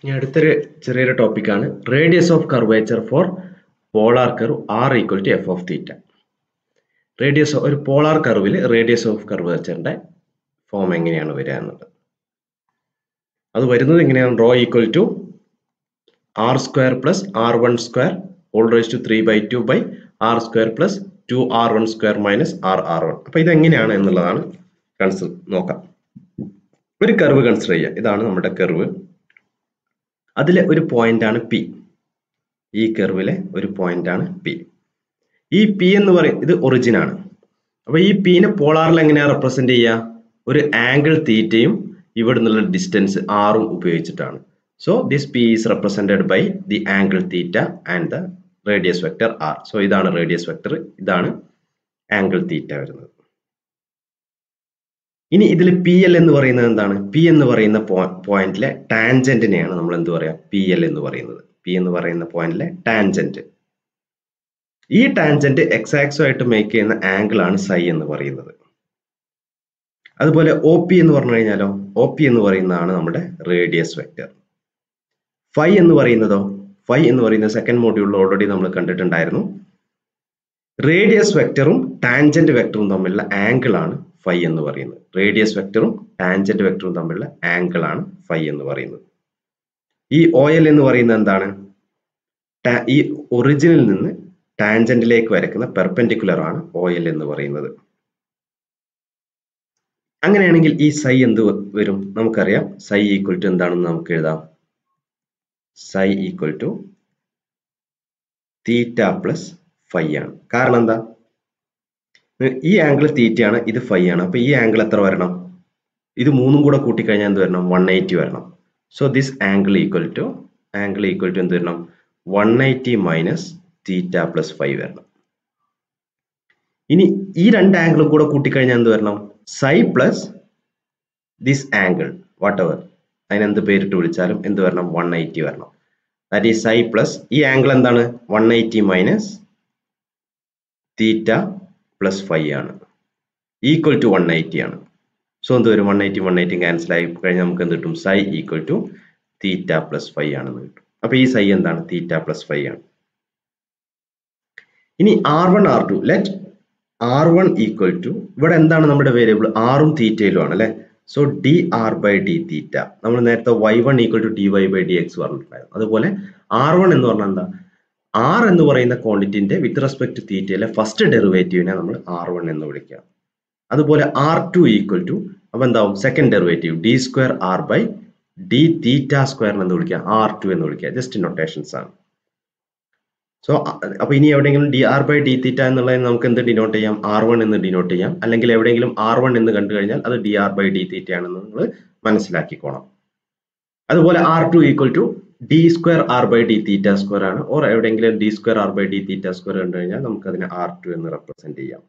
ഇനി അടുത്തൊരു ചെറിയൊരു ടോപ്പിക്കാണ് radius of curvature for polar curve r equal to f of theta radius ഒരു പോളാർ കർവിൽ റേഡിയസ് ഓഫ് കർവേച്ചറിന്റെ ഫോം എങ്ങനെയാണ് വരിക എന്നുള്ളത് അത് വരുന്നത് എങ്ങനെയാണ് rho equal to r square plus r one square whole raise to three by two by r square plus two r one square minus r r one അപ്പൊ ഇതെങ്ങനെയാണ് എന്നുള്ളതാണ് കൺസിഡർ നോക്കാം ഒരു കർവ് കൺസിഡർ ചെയ്യുക ഇതാണ് നമ്മുടെ കർവ് അതിലെ ഒരു പോയിന്റ് ആണ് പി ഈ കർവിലെ ഒരു പോയിന്റ് ആണ് പി ഈ പി എന്ന് പറയും ഇത് ഒറിജിൻ ആണ് അപ്പൊ ഈ പീനെ പോളാറിൽ എങ്ങനെയാ റെപ്രസെന്റ് ചെയ്യുക ഒരു ആംഗിൾ തീറ്റയും ഇവിടെ നിന്നുള്ള ഡിസ്റ്റൻസ് ആറും ഉപയോഗിച്ചിട്ടാണ് so this p is represented by the angle theta and the radius vector r so ഇതാണ് റേഡിയസ് വെക്ടർ ഇതാണ് ആംഗിൾ തീറ്റ വരുന്നത് ഇനി ഇതിൽ പി എൽ എന്ന് പറയുന്നത് എന്താണ് പി എന്ന് പറയുന്ന പോയിന്റിലെ ടാൻജന്റിനെയാണ് നമ്മൾ എന്ത് പറയാ പി എൽ എന്ന് പറയുന്നത് പി എന്ന് പറയുന്ന പോയിന്റിലെ ടാൻജന്റ് ഈ ടാൻജന്റ് എക്സ് ആക്സുമായിട്ട് മേക്ക് ചെയ്യുന്ന ആംഗിൾ ആണ് സൈ എന്ന് പറയുന്നത് അതുപോലെ ഒ പി എന്ന് പറഞ്ഞു കഴിഞ്ഞാലോ ഒ പി എന്ന് പറയുന്നതാണ് നമ്മുടെ റേഡിയസ് വെക്ടർ ഫൈ എന്ന് പറയുന്നതോ ഫൈ എന്ന് പറയുന്ന സെക്കൻഡ് മോഡ്യൂളിൽ ഓൾറെഡി നമ്മൾ കണ്ടിട്ടുണ്ടായിരുന്നു റേഡിയസ് വെക്ടറും ടാൻജന്റ് വെക്ടറും തമ്മിലുള്ള ആംഗിൾ ആണ് ഫൈ എന്ന് പറയുന്നത് റേഡിയസ് വെക്ടറും ടാൻജന്റ് വെക്ടറും തമ്മിലുള്ള ആംഗിൾ ആണ് ഫൈ എന്ന് പറയുന്നത് ഈ ഒ എൽ എന്ന് പറയുന്നത് എന്താണ് ഈ ഒറിജിനിൽ നിന്ന് ടാൻജന്റിലേക്ക് വരയ്ക്കുന്ന പെർപെൻഡിക്കുലർ ആണ് ഒ എൽ എന്ന് പറയുന്നത് അങ്ങനെയാണെങ്കിൽ ഈ സൈ എന്ത് വരും നമുക്കറിയാം സൈ ഈക്വൽ ടു എന്താണെന്ന് നമുക്ക് എഴുതാം psi equal to theta plus phi ആണ് കാരണം എന്താ ഈ ആംഗിൾ തീറ്റയാണ് ഇത് ഫൈ ആണ് അപ്പൊ ഈ ആംഗിൾ എത്ര വരണം ഇത് മൂന്നും കൂടെ കൂട്ടിക്കഴിഞ്ഞാൽ എന്ത് വരണം വൺ എയ്റ്റി വരണം so this angle equal to angle equal to എന്ത് വരണം one eighty minus theta plus phi വരണം ഇനി ഈ രണ്ട് ആംഗിളും കൂടെ കൂട്ടിക്കഴിഞ്ഞാൽ എന്ത് വരണം psi plus this angle whatever അതിനെന്ത് പേരിട്ട് വിളിച്ചാലും എന്ത് വരണം വൺ എയ്റ്റി വരണം ദാറ്റ് ഈസ് സൈ പ്ലസ് ഈ ആംഗിൾ എന്താണ് one eighty minus theta plus phi ആണ് ഈക്വൽ ടു വൺ എയ്റ്റി ആണ് സോ എന്ത് വരും one eighty one eighty cancel ആയി കഴിഞ്ഞാൽ നമുക്ക് എന്ത് കിട്ടും psi equal to theta plus phi ആണെന്ന് കിട്ടും അപ്പൊ ഈ സൈ എന്താണ് തീറ്റ പ്ലസ് ഫൈവ് ആണ് ഇനി r one r two let r one equal to ഇവിടെ എന്താണ് നമ്മുടെ വേരിയബിൾ ആറും തീറ്റയിലും ആണ് അല്ലെ so d r by d theta നമ്മൾ നേരത്തെ y one equal to d y by d x പറഞ്ഞിട്ടുണ്ടായിരുന്നു അതുപോലെ ആർ വൺ എന്ന് പറഞ്ഞാൽ എന്താ ആർ എന്ന് പറയുന്ന ക്വാണ്ടിറ്റിന്റെ വിത്ത് റെസ്പെക്ട് തീറ്റയിലെ ഫസ്റ്റ് ഡെറിവേറ്റീവിനെ നമ്മൾ ആർ വൺ എന്ന് വിളിക്കുക അതുപോലെ ആർ ടു ഈക്വൽ ടു അപ്പൊ എന്താവും second derivative d square r by d theta square എന്ന് വിളിക്കുക ആർ ടു എന്ന് വിളിക്കുക ജസ്റ്റ് നൊട്ടേഷൻസ് ആണ് സോ അപ്പൊ ഇനി എവിടെയെങ്കിലും d r by d theta എന്നുള്ളതിന് നമുക്ക് എന്ത് ഡിനോട്ട് ചെയ്യാം ആർ വൺ എന്ന് ഡിനോട്ട് ചെയ്യാം അല്ലെങ്കിൽ എവിടെയെങ്കിലും ആർ വൺ എന്ന് കണ്ടു കഴിഞ്ഞാൽ അത് d r by d theta ആണെന്ന് നിങ്ങൾ മനസ്സിലാക്കിക്കോണം അതുപോലെ r two equal to d square r by d theta square or ഓർ എവിടെയെങ്കിലും d square r by d theta square കണ്ടു കഴിഞ്ഞാൽ നമുക്ക് അതിനെ ആർ ടു എന്ന് റെപ്രസെന്റ് ചെയ്യാം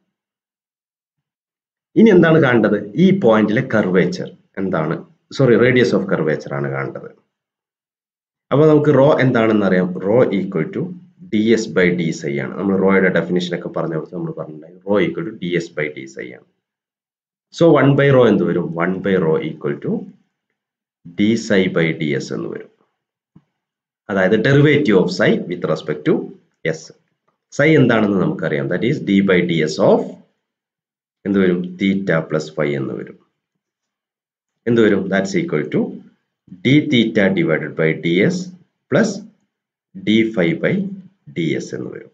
ഇനി എന്താണ് കാണേണ്ടത് ഈ പോയിന്റിലെ കർവേച്ചർ എന്താണ് സോറി റേഡിയസ് ഓഫ് കർവേച്ചർ ആണ് കാണേണ്ടത് അപ്പൊ നമുക്ക് റോ എന്താണെന്ന് അറിയാം rho equal to d s by d psi ആണ് നമ്മൾ റോയുടെ ഡെഫിനേഷൻ ഒക്കെ പറഞ്ഞ കൊടുത്ത് നമ്മൾ പറഞ്ഞിട്ടുണ്ടായി rho equal to d s by d psi ആണ് സോ വൺ ബൈ റോ എന്ത് വരും one by rho equal to d psi by d s എന്ന് വരും അതായത് derivative of psi with respect to s psi എന്താണെന്ന് നമുക്കറിയാം that is d by d s of എന്ത് വരും തീറ്റ പ്ലസ് ഫൈവ് എന്ന് വരും എന്ത് വരും that's equal to d theta divided by d s plus d five by d s എന്ന് വരും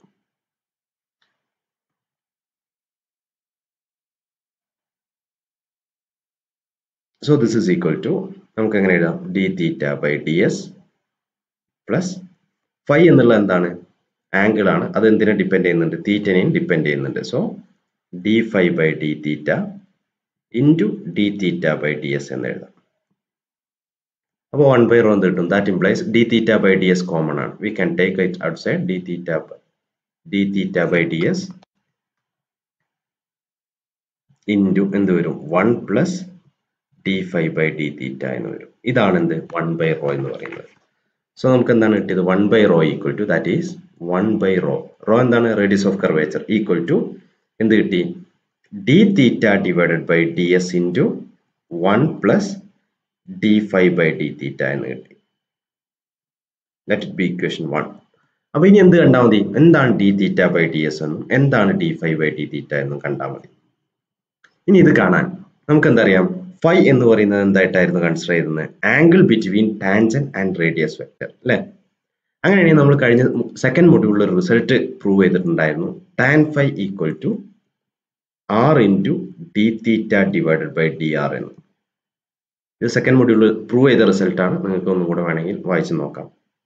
so this is equal to നമുക്ക് എങ്ങനെ എഴുതാം d theta by d s plus phi എന്നുള്ളത് എന്താണ് ആംഗിൾ ആണ് അത് എന്തിനെ ഡിപ്പെൻഡ് ചെയ്യുന്നുണ്ട് തീറ്റനെയും ഡിപ്പെൻഡ് ചെയ്യുന്നുണ്ട് so d five by d theta into d theta by d s എന്ന് എഴുതാം അപ്പോൾ വൺ ബൈ റോ എന്ത് കിട്ടും that implies D theta by d s common ആണ് we can take it outside d theta d theta by d s into എന്ത് വരും one plus d five by d theta എന്ന് വരും ഇതാണ് എന്ത് one by raw എന്ന് പറയുന്നത് so നമുക്ക് എന്താണ് കിട്ടിയത് one by rho equal to that is one by rho rho എന്താണ് radius of curvature equal to എന്ത് കിട്ടി d theta divided by d s into one plus d five by d theta എന്ന് കിട്ടി let it be equation one അപ്പൊ ഇനി എന്ത് കണ്ടാൽ മതി എന്താണ് d theta by d s എന്നും എന്താണ് d five by d theta എന്നും കണ്ടാൽ മതി ഇനി ഇത് കാണാൻ നമുക്ക് എന്തറിയാം ഫൈ എന്ന് പറയുന്നത് എന്തായിട്ടായിരുന്നു കൺസിഡർ ചെയ്യുന്നത് angle between tangent and radius vector അല്ലെ അങ്ങനെയാണെങ്കിൽ നമ്മൾ കഴിഞ്ഞ സെക്കൻഡ് മൊഡ്യൂളിൽ ഒരു റിസൾട്ട് പ്രൂവ് ചെയ്തിട്ടുണ്ടായിരുന്നു tan phi equal to r into d theta divided by d r എന്ന് ഇത് സെക്കൻഡ് മൊഡ്യൂളിൽ പ്രൂവ് ചെയ്ത റിസൾട്ടാണ് നിങ്ങൾക്ക് ഒന്നും കൂടെ വേണമെങ്കിൽ വായിച്ചു നോക്കാം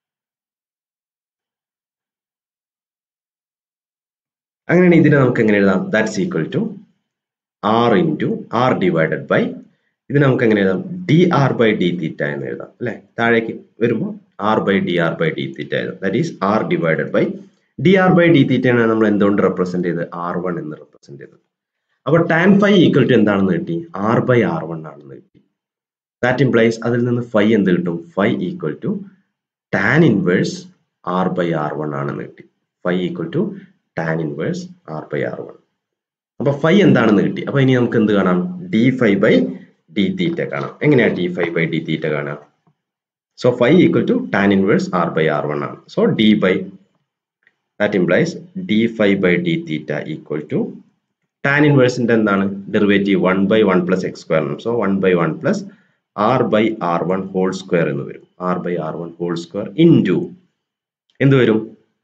അങ്ങനെയാണ് ഇതിനെ നമുക്ക് എങ്ങനെ എഴുതാം that's equal to r into r divided by ഇത് നമുക്ക് എങ്ങനെ എഴുതാം d r by d theta എന്ന് എഴുതാം അല്ലെ താഴേക്ക് വരുമ്പോൾ r by d r by d theta എഴുതാം that is r divided by d r by d തീറ്റയാണ് നമ്മൾ എന്തുകൊണ്ട് റെപ്രസെന്റ് ചെയ്ത് ആർ വൺ എന്ന് റെപ്രസെന്റ് ചെയ്തത് അപ്പോൾ ടാൻ ഫൈ ഈക്വൽ ടു എന്താണെന്ന് കിട്ടി ആർ ബൈ ആർ വൺ ആണെന്ന് കിട്ടി ദാറ്റ് ഇംപ്ലൈസ് അതിൽ നിന്ന് ഫൈ എന്ത് കിട്ടും phi equal to tan inverse r by r one ആണെന്ന് കിട്ടി phi equal to tan inverse r by r one അപ്പൊ ഫൈ എന്താണെന്ന് കിട്ടി അപ്പൊ ഇനി നമുക്ക് എന്ത് കാണാം d five by d theta കാണാം എങ്ങനെയാ d five by d theta കാണാം so phi equal to tan inverse r by r one ആണ് so d by that implies d five by d theta equal to tan ഇൻവേഴ്സിന്റെ എന്താണ് derivative one by one plus x square so one by one plus r by r one whole square എന്ന് വരും r by r one whole square into എന്ത് വരും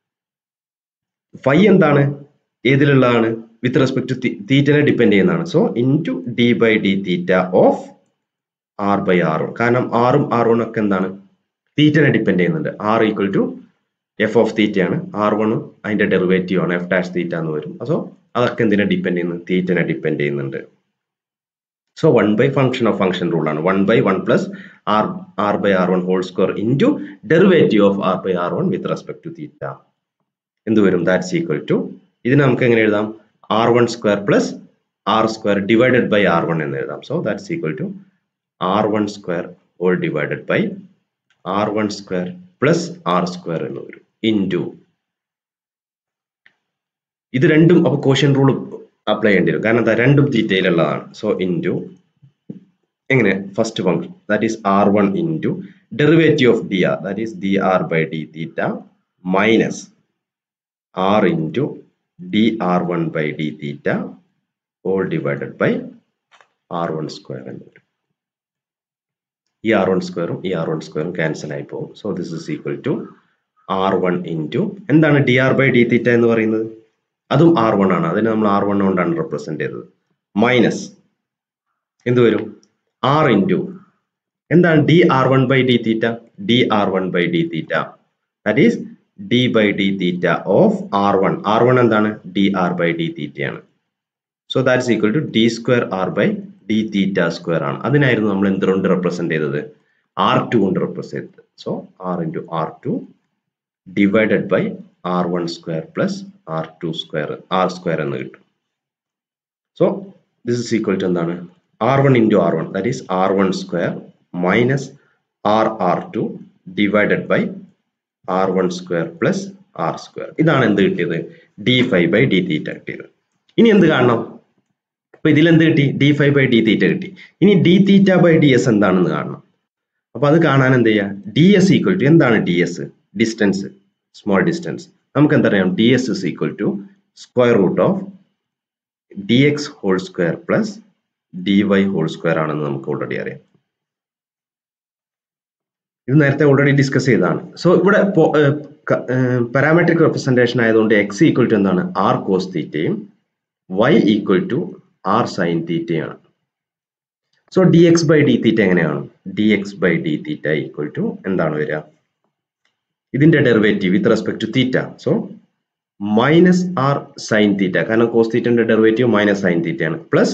phi എന്താണ് ഏതിലുള്ളതാണ് with respect to തീറ്റനെ depend ചെയ്യുന്നതാണ് so into d by d theta of r by r one കാരണം ആറും ആർ വൺ ഒക്കെ എന്താണ് തീറ്റനെ ഡിപ്പെൻഡ് ചെയ്യുന്നുണ്ട് r equal to f of തീറ്റയാണ് ആർ വണ്ണും അതിന്റെ ഡെറിവേറ്റീവ് ആണ് എഫ് ഡാഷ് തീറ്റ എന്ന് വരും സോ അതൊക്കെ എന്തിനെ ഡിപ്പെൻഡ് ചെയ്യുന്നു തീറ്റനെ ഡിപ്പെൻഡ് ചെയ്യുന്നുണ്ട് so one by function of function rule ആണ് one by one plus r r by r one whole square into derivative of r by r one with respect to theta എന്ത് വരും that's equal to ഇതിനെ നമുക്ക് എങ്ങനെ എഴുതാം r one square plus r square divided by r one എന്ന് എഴുതാം so that's equal to r one square whole divided by r one square plus r square എന്ന് വരും ഇൻ ടു ഇത് രണ്ടും അപ്പൊ കോഷ്യൻ റൂൾ അപ്ലൈ ചെയ്യേണ്ടി വരും കാരണം എന്താ രണ്ടും തീറ്റയിലുള്ളതാണ് സോ ഇൻ ടു എങ്ങനെ first function that is r one into derivative of d r that is d r by d theta minus r into d r one by d theta whole divided by r one square എന്ന് വരും ഈ R one സ്ക്വയറും ഈ R one സ്ക്വയറും cancel ആയി പോകും so this is equal to r one into എന്താണ് d r by d theta എന്ന് പറയുന്നത് അതും ആർ വൺ ആണ് അതിനെ നമ്മൾ ആർ വൺ കൊണ്ടാണ് റെപ്രസെന്റ് ചെയ്തത് മൈനസ് എന്ത് വരും ആർ ഇൻറ്റു എന്താണ് d r one by d theta d r one by d theta that is d by d theta of r one r one എന്താണ് d r by d theta so that's equal to d square r by d theta square ആണ് അതിനായിരുന്നു നമ്മൾ എന്തുകൊണ്ട് represent ചെയ്തത് r two കൊണ്ട് represent ചെയ്തത് so r into r two divided by r one square plus r two square r square എന്ന് കിട്ടും so this is equal to എന്താണ് r one into r one that is r one square minus r r two divided by r one square plus r square ഇതാണ് എന്ത് കിട്ടിയത് d five by d theta കിട്ടിയത് ഇനി എന്ത് കാണണം അപ്പൊ ഇതിൽ എന്ത് കിട്ടി d five by d theta കിട്ടി ഇനി d theta by d s എന്താണെന്ന് കാണണം അപ്പൊ അത് കാണാൻ എന്ത് ചെയ്യുക ഡി എസ് ഈക്വൽ ടു എന്താണ് d s distance small distance നമുക്ക് എന്തറിയാം d s is equal to square root of d x whole square plus d y whole square ആണെന്ന് നമുക്ക് ഓൾറെഡി അറിയാം ഇത് നേരത്തെ ഓൾറെഡി ഡിസ്കസ് ചെയ്തതാണ് സോ ഇവിടെ പാരാമെട്രിക് റെപ്രസെന്റേഷൻ ആയതുകൊണ്ട് എക്സ് ഈക്വൽ ടു എന്താണ് ആർ കോസ് തീറ്റയും y equal to r sine തീറ്റയാണ് so d x by d theta എങ്ങനെയാണ് d x by d theta equal to എന്താണ് വരിക ഇതിന്റെ derivative with respect to theta so minus r sine theta കാരണം cos തീറ്റന്റെ derivative minus sine തീറ്റയാണ് plus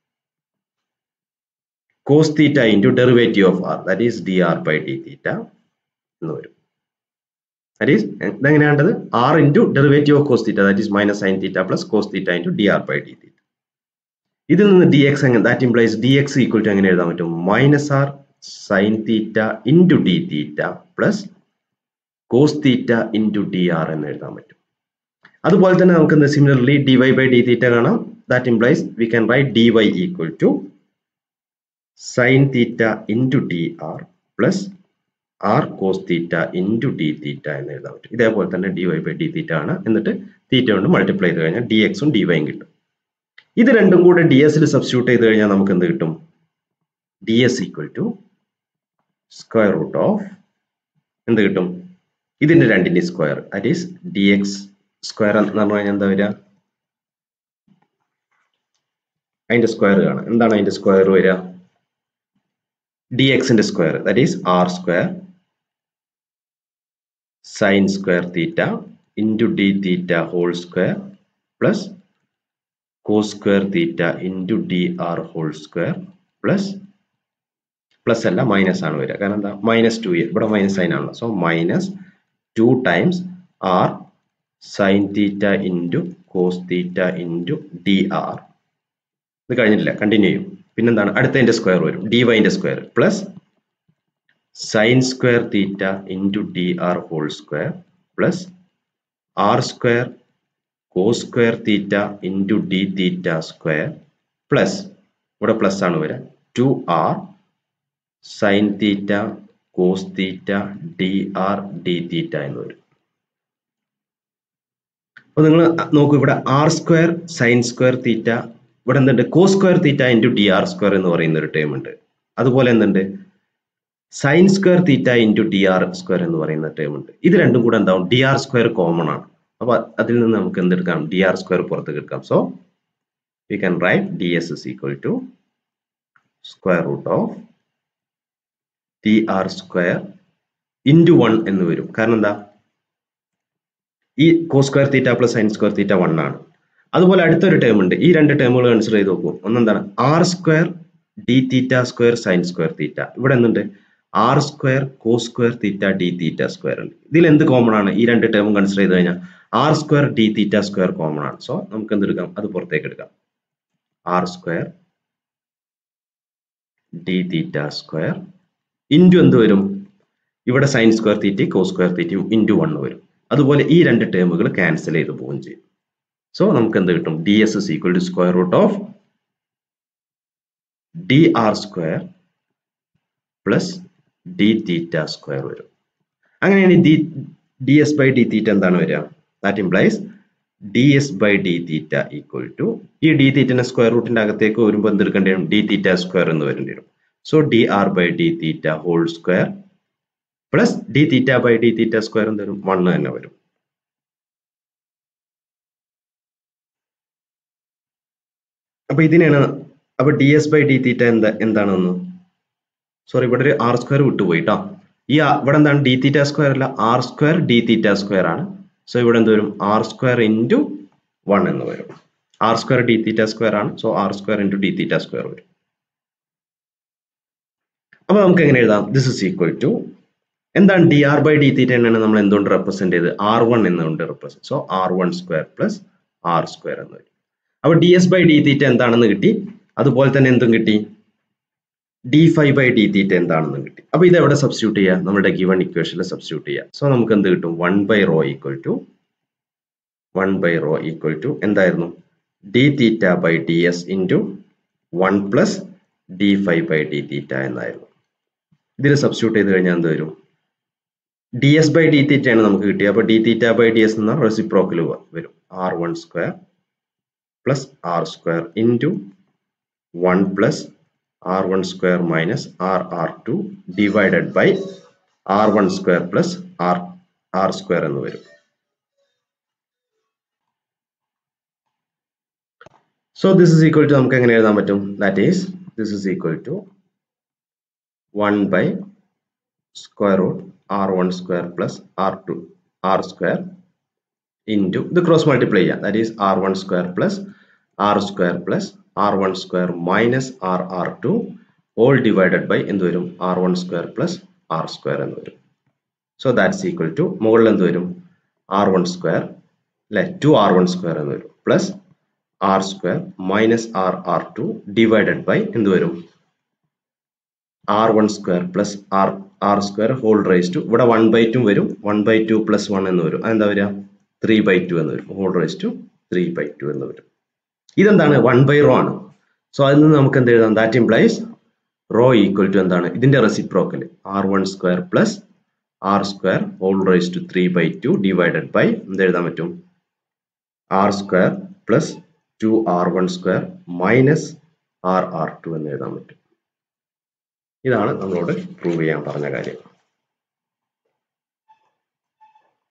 cos theta into derivative of r that is d r by d theta എന്ന് വരും that is ഇതെങ്ങനെയാണ്ടത് r into derivative of cos theta that is minus sine theta plus cos theta into d r by d theta ഇതിൽ നിന്ന് d x എങ്ങനെ that implies d x equal to എങ്ങനെ എഴുതാൻ പറ്റും minus r sine theta into d theta plus cos theta into d r എന്ന് എഴുതാൻ പറ്റും അതുപോലെ തന്നെ നമുക്ക് similarly d y by d theta കാണാം that implies we can write d y equal to sine theta into d r plus r cos theta into d theta എന്ന് എഴുതാൻ പറ്റും ഇതേപോലെ തന്നെ d y by d theta ആണ് എന്നിട്ട് തീറ്റ കൊണ്ട് multiply ചെയ്ത് കഴിഞ്ഞാൽ ഡി എക്സും ഡി വൈയും കിട്ടും ഇത് രണ്ടും കൂടെ ഡി എസിൽ സബ്സ്റ്റിറ്റ്യൂട്ട് ചെയ്ത് കഴിഞ്ഞാൽ നമുക്ക് എന്ത് കിട്ടും d s equal to square root of എന്ത് കിട്ടും ഇതിന്റെ രണ്ടിന്റെ square that is d x square എന്ന് പറഞ്ഞു കഴിഞ്ഞാൽ എന്താ വരിക അതിന്റെ സ്ക്വയർ കാണാം എന്താണ് അതിന്റെ സ്ക്വയർ വരിക ഡി എക്സിന്റെ square that is r square sine square theta into d theta whole square plus cos square theta into d r whole square plus plus അല്ല മൈനസ് ആണ് വരിക കാരണം എന്താ മൈനസ് ടു ഇവിടെ മൈനസ് സൈൻ ആണല്ലോ so minus two times r sine theta into cos theta into d r ഇത് കഴിഞ്ഞിട്ടില്ല continue ചെയ്യും പിന്നെന്താണ് അടുത്തതിന്റെ സ്ക്വയർ വരും ഡി വൈൻ്റെ square plus sine square theta into d r whole square plus r square cos square theta into d theta square plus ഇവിടെ plus ആണ് വരിക two r sine theta cos theta d r d theta എന്ന് വരും അപ്പൊ നിങ്ങൾ നോക്കൂ ഇവിടെ r square sine square theta ഇവിടെ എന്തുണ്ട് cos square theta into d r square എന്ന് പറയുന്ന ഒരു ടേം ഉണ്ട് അതുപോലെ എന്തുണ്ട് sine square theta into d r square എന്ന് പറയുന്ന ടേം ഉണ്ട് ഇത് രണ്ടും കൂടെ എന്താവും ഡി ആർ സ്ക്വയർ കോമൺ ആണ് അപ്പൊ അതിൽ നിന്ന് നമുക്ക് എന്തെടുക്കാം ഡി ആർ സ്ക്വയർ പുറത്തേക്ക് എടുക്കാം so we can write d s is equal to square root of d r square into one എന്ന് വരും കാരണം എന്താ ഈ cos square theta plus sine square theta one ആണ് അതുപോലെ അടുത്തൊരു ടേം ഉണ്ട് ഈ രണ്ട് ടേമുകൾ കൺസിഡർ ചെയ്ത് നോക്കൂ ഒന്നെന്താണ് r square d theta square sine square theta ഇവിടെ എന്തുണ്ട് r square cos square theta d theta square ഉണ്ട് ഇതിൽ എന്ത് കോമൺ ആണ് ഈ രണ്ട് ടേമും കൺസിഡർ ചെയ്ത് കഴിഞ്ഞാൽ r square d theta square common ആണ് സോ നമുക്ക് എന്തെടുക്കാം അത് പുറത്തേക്ക് എടുക്കാം r square d theta square into എന്ത് വരും ഇവിടെ സൈൻ സ്ക്വയർ തീറ്റയും കോസ് സ്ക്വയർ തീറ്റയും ഇൻറ്റു വൺ വരും അതുപോലെ ഈ രണ്ട് ടേമുകൾ ക്യാൻസൽ ചെയ്ത് പോവുകയും ചെയ്യും സോ നമുക്ക് എന്ത് കിട്ടും d s is equal to square root of d r square plus d theta square വരും അങ്ങനെയാണ് d d s by d theta എന്താണ് വരിക that implies d s by d theta equal to ഈ d തീറ്റന്റെ square റൂട്ടിന്റെ അകത്തേക്ക് വരുമ്പോൾ എന്തെടുക്കേണ്ടി വരും ഡി തീറ്റ സ്ക്വയർ എന്ന് വരേണ്ടി വരും so d r by d theta whole square plus d theta by d theta square എന്ത് വരും വണ്ണ് തന്നെ വരും അപ്പൊ ഇതിനാണ് അപ്പൊ d s by d theta എന്താ എന്താണെന്ന് സോറി ഇവിടെ ഒരു ആർ സ്ക്വയർ വിട്ടുപോയി കേട്ടോ ഈ ഇവിടെ എന്താണ് ഡി തീറ്റ സ്ക്വയർ അല്ല r square d theta square ആണ് സോ ഇവിടെ എന്ത് വരും ആർ സ്ക്വയർ ഇൻറ്റു വൺ എന്ന് വരും r square d theta square ആണ് so r square into d theta square വരും അപ്പൊ നമുക്ക് എങ്ങനെ എഴുതാം ദിസ് ഇസ് ഈക്വൽ ടു എന്താണ് d r by d theta എന്നാണ് നമ്മൾ എന്തുകൊണ്ട് റെപ്രസെന്റ് ചെയ്ത് ആർ വൺ എന്നുകൊണ്ട് represent so r one square plus r square എന്ന് വരും അപ്പൊ d s by d theta എന്താണെന്ന് കിട്ടി അതുപോലെ തന്നെ എന്തും കിട്ടി d five by d theta എന്താണെന്ന് കിട്ടി അപ്പൊ ഇത് എവിടെ സബ്സ്റ്റിറ്റ്യൂട്ട് ചെയ്യാം നമ്മുടെ ഗിവൺ ഇക്വേഷനിൽ സബ്സ്റ്റിറ്റ്യൂട്ട് ചെയ്യാം സോ നമുക്ക് എന്ത് കിട്ടും one by rho equal to one by rho equal to എന്തായിരുന്നു d theta by d s into one plus d five by d theta എന്നായിരുന്നു ഇതിൽ സബ്സ്റ്റിറ്റ്യൂട്ട് ചെയ്ത് കഴിഞ്ഞാൽ എന്ത് വരും d s by d theta ആണ് നമുക്ക് കിട്ടിയത് അപ്പോൾ d theta by d s എന്ന റെസിപ്രോക്കൽ വരും r one square plus r square into one plus r one square minus r r two divided by r one square plus r r square എന്ന് വരും so this is equal to നമുക്ക് എങ്ങനെ എഴുതാൻ പറ്റും that is this is equal to one by square root r one square plus r two r square into ഇത് cross multiply ചെയ്യാം that is r one square plus r square plus r one square minus r r two all divided by എന്ത് വരും r one square plus r square എന്ന് വരും so that's equal to മുകളിൽ എന്ത് വരും r one square അല്ലെ two r one square എന്ന് വരും plus r square minus r r two divided by എന്ത് വരും r one square plus r r square whole raise to ഇവിടെ വൺ ബൈ ടു വരും one by two plus one എന്ന് വരും അതെന്താ വരിക ത്രീ ബൈ ടു എന്ന് വരും whole raise to three by two എന്ന് വരും ഇതെന്താണ് വൺ ബൈ റോ ആണ് സോ അതിൽ നിന്ന് നമുക്ക് എന്ത് എഴുതാം that implies rho equal to എന്താണ് ഇതിന്റെ reciprocal r one square plus r square whole raise to three by two divided by എന്ത് എഴുതാൻ പറ്റും r square plus two r one square minus r r two എന്ന് എഴുതാൻ പറ്റും ഇതാണ് നമ്മളോട് പ്രൂവ് ചെയ്യാൻ പറഞ്ഞ കാര്യം